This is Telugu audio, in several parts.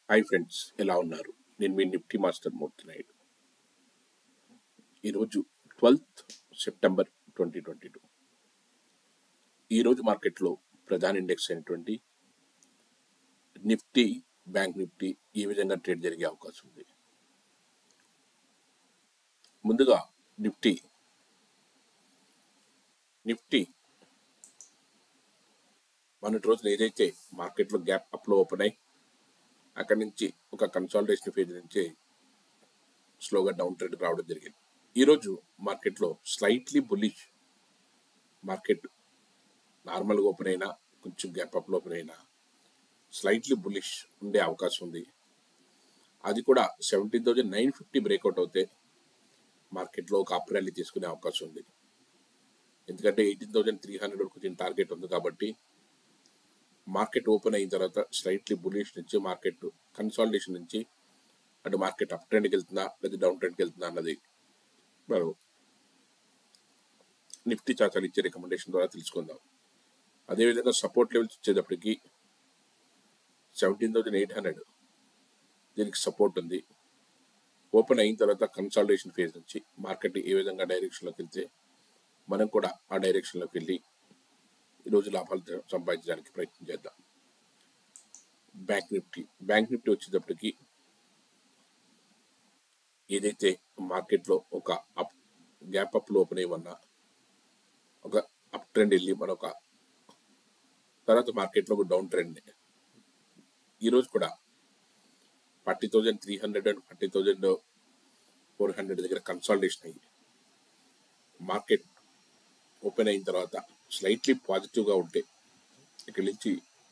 హాయ్ ఫ్రెండ్స్ ఎలా ఉన్నారు నేను మీ నిఫ్టీ మాస్టర్ మూర్తి నాయుడు ఈరోజు twelfth September twenty twenty two ఈరోజు మార్కెట్లో ప్రధాన ఇండెక్స్ అయినటువంటి నిఫ్టీ బ్యాంక్ నిఫ్టీ ఈ విధంగా ట్రేడ్ జరిగే అవకాశం ఉంది ముందుగా నిఫ్టీ నిఫ్టీ మొన్నటి రోజున ఏదైతే మార్కెట్లో గ్యాప్ అప్లో ఓపెన్ అయ్యి అక్కడి నుంచి ఒక కన్సాలిడేషన్ ఫేజ్ నుంచి స్లోగా డౌన్ ట్రెండ్ రావడం జరిగింది ఈరోజు మార్కెట్లో స్లైట్లీ బుల్లిష్ మార్కెట్ నార్మల్గా ఓపెన్ అయినా కొంచెం గ్యాప్ అప్లో ఓపెన్ అయినా స్లైట్లీ బుల్లిష్ ఉండే అవకాశం ఉంది అది కూడా seventeen thousand nine fifty breakout అవుతే మార్కెట్లో ఒక అప్ ర్యాలీ తీసుకునే అవకాశం ఉంది ఎందుకంటే ఎయిటీన్ థౌజండ్ త్రీ హండ్రెడ్ వరకు దీని టార్గెట్ ఉంది కాబట్టి మార్కెట్ ఓపెన్ అయిన తర్వాత స్లైట్లీ బులిష్ నుంచి మార్కెట్ కన్సాలిడేషన్ నుంచి అటు మార్కెట్ అప్ ట్రెండ్కి వెళ్తుందా లేదా డౌన్ ట్రెండ్కి వెళ్తుందా అన్నది మనం నిఫ్టీ చార్చాలు ఇచ్చే రికమెండేషన్ ద్వారా తెలుసుకుందాం అదేవిధంగా సపోర్ట్ లెవెల్స్ వచ్చేటప్పటికి సెవెంటీన్ థౌజండ్ ఎయిట్ హండ్రెడ్ దీనికి సపోర్ట్ ఉంది ఓపెన్ అయిన తర్వాత కన్సాలిడేషన్ ఫేజ్ నుంచి మార్కెట్ ఏ విధంగా డైరెక్షన్లోకి వెళ్తే మనం కూడా ఆ డైరెక్షన్లోకి వెళ్ళి ఈరోజు లాభాలు సంపాదించడానికి ప్రయత్నం చేద్దాం బ్యాంక్ నిఫ్టీ బ్యాంక్ నిఫ్టీ వచ్చేటప్పటికి ఏదైతే మార్కెట్లో ఒక అప్ గ్యాప్ అప్లో ఓపెన్ అయ్యమన్నా ఒక అప్ ట్రెండ్ వెళ్ళి మరొక తర్వాత మార్కెట్లో ఒక డౌన్ ట్రెండ్ ఈరోజు కూడా forty thousand three hundred and forty thousand four hundred దగ్గర కన్సాలిడేషన్ అయ్యి మార్కెట్ ఓపెన్ అయిన తర్వాత స్లైట్లీ పాజిటివ్గా ఉంటే ఇక్కడి నుంచి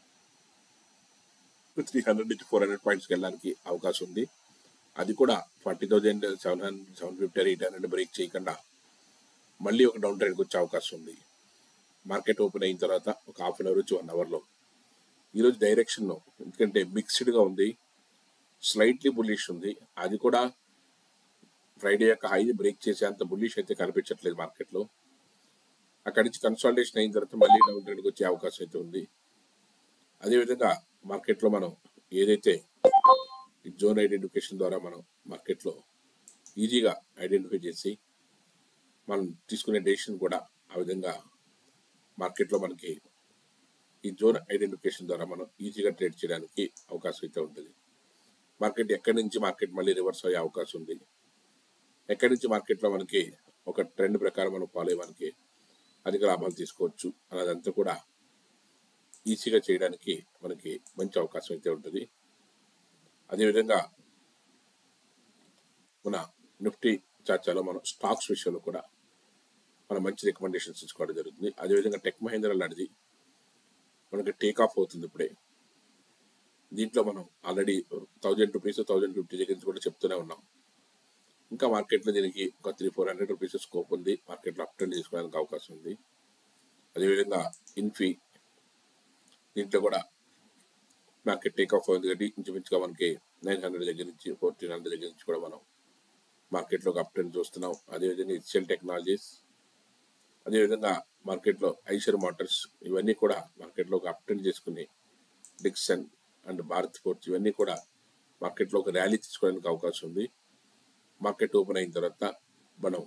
త్రీ హండ్రెడ్ నుంచి ఫోర్ హండ్రెడ్ పాయింట్స్కి వెళ్ళడానికి అవకాశం ఉంది అది కూడా forty thousand seven hundred seven fifty eight hundred break చేయకుండా మళ్ళీ ఒక డౌన్ ట్రెండ్కి వచ్చే అవకాశం ఉంది మార్కెట్ ఓపెన్ అయిన తర్వాత ఒక హాఫ్ అన్ అవర్ నుంచి వన్ అవర్లో ఈరోజు డైరెక్షన్ ఎందుకంటే మిక్స్డ్గా ఉంది స్లైట్లీ బుల్లిష్ ఉంది అది కూడా ఫ్రైడే యొక్క హై బ్రేక్ చేసేంత బుల్లిష్ అయితే కనిపించట్లేదు మార్కెట్లో అక్కడి నుంచి కన్సాలిడేషన్ అయిన తర్వాత మళ్ళీ డౌన్ ట్రెండ్కి వచ్చే అవకాశం అయితే ఉంది అదేవిధంగా మార్కెట్లో మనం ఏదైతే జోన్ ఐడెంటిఫికేషన్ ద్వారా మనం మార్కెట్లో ఈజీగా ఐడెంటిఫై చేసి మనం తీసుకునే డెసిషన్ కూడా ఆ విధంగా మార్కెట్లో మనకి ఈ జోన్ ఐడెంటిఫికేషన్ ద్వారా మనం ఈజీగా ట్రేడ్ చేయడానికి అవకాశం అయితే ఉంటుంది మార్కెట్ ఎక్కడి నుంచి మార్కెట్ మళ్ళీ రివర్స్ అయ్యే అవకాశం ఉంది ఎక్కడి నుంచి మార్కెట్లో మనకి ఒక ట్రెండ్ ప్రకారం మనం ఫాలో అయ్యడానికి అధిక లాభాలు తీసుకోవచ్చు అన్నదంతా కూడా ఈజీగా చేయడానికి మనకి మంచి అవకాశం అయితే ఉంటుంది అదేవిధంగా మన నిఫ్టీ చర్చలో మనం స్టాక్స్ విషయంలో కూడా మనం మంచి రికమెండేషన్స్ ఇచ్చుకోవడం జరుగుతుంది అదేవిధంగా టెక్ మహేంద్ర లాంటిది మనకి టేక్ ఆఫ్ అవుతుంది ఇప్పుడే దీంట్లో మనం already thousand rupees thousand fifty దగ్గర నుంచి కూడా చెప్తూనే ఉన్నాం ఇంకా మార్కెట్లో దీనికి ఒక three four hundred rupees scope ఉంది మార్కెట్లో అప్ ట్రెండ్ తీసుకోవడానికి అవకాశం ఉంది అదేవిధంగా ఇన్ఫీ దీంట్లో కూడా మార్కెట్ టేక్ ఆఫ్ అయింది కాబట్టి ఇంచుమించుగా మనకి నైన్ హండ్రెడ్ దగ్గర నుంచి ఫోర్టీన్ హండ్రెడ్ దగ్గర నుంచి కూడా మనం మార్కెట్లో ఒక అప్ ట్రెండ్ చూస్తున్నాం అదేవిధంగా ఇన్షియల్ టెక్నాలజీస్ అదేవిధంగా మార్కెట్లో ఐషర్ మోటార్స్ ఇవన్నీ కూడా మార్కెట్లో ఒక అప్ ట్రెండ్ చేసుకుని డిక్సన్ అండ్ భారత్ ఫోర్స్ ఇవన్నీ కూడా మార్కెట్లో ఒక ర్యాలీ తీసుకోవడానికి అవకాశం ఉంది మార్కెట్ ఓపెన్ అయిన తర్వాత మనం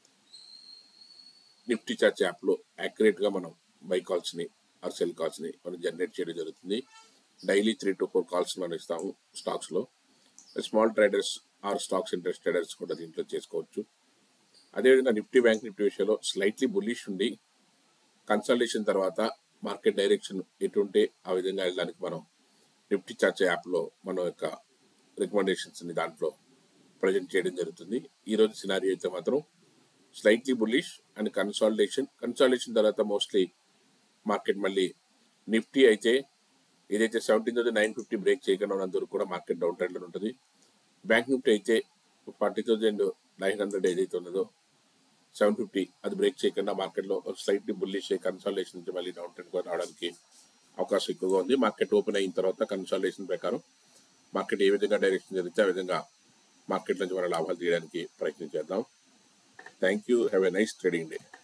నిఫ్టీ చార్జ్ యాప్లో యాక్యురేట్గా మనం బై కాల్స్ని ఆర్ సెల్ కాల్స్ని మనం జనరేట్ చేయడం జరుగుతుంది daily three to four calls మనం ఇస్తాము స్టాక్స్లో small traders or stocks interest traders కూడా దీంట్లో చేసుకోవచ్చు అదేవిధంగా నిఫ్టీ బ్యాంక్ నిఫ్టీ విషయంలో స్లైట్లీ బుల్లిష్ ఉండి కన్సల్టేషన్ తర్వాత మార్కెట్ డైరెక్షన్ ఎటుంటే ఆ విధంగా వెళ్ళడానికి మనం నిఫ్టీ చార్జ్ యాప్లో మన యొక్క రికమెండేషన్స్ని దాంట్లో ప్రజెంట్ చేయడం జరుగుతుంది ఈరోజు సినారీ అయితే మాత్రం slightly bullish and consolidation consolidation తర్వాత మోస్ట్లీ మార్కెట్ మళ్ళీ నిఫ్టీ అయితే ఏదైతే seventeen thousand nine fifty break చేయకుండా ఉన్నందుకు కూడా మార్కెట్ డౌన్ ట్రెండ్లో ఉంటుంది బ్యాంక్ నిఫ్టీ అయితే ఫార్టీ థౌసండ్ నైన్ హండ్రెడ్ ఏదైతే ఉన్నదో సెవెన్ ఫిఫ్టీ అది బ్రేక్ చేయకుండా మార్కెట్లో స్లైట్లీ బుల్లిష్ కన్సాలిడేషన్ నుంచి మళ్ళీ డౌన్ ట్రెండ్ రావడానికి అవకాశం ఎక్కువగా ఉంది మార్కెట్ ఓపెన్ అయిన తర్వాత కన్సాలిడేషన్ ప్రకారం మార్కెట్ ఏ విధంగా డైరెక్షన్ జరిగితే ఆ విధంగా మార్కెట్ నుంచి మన లాభాలు తీయడానికి ప్రయత్నం చేద్దాం thank you have a nice trading day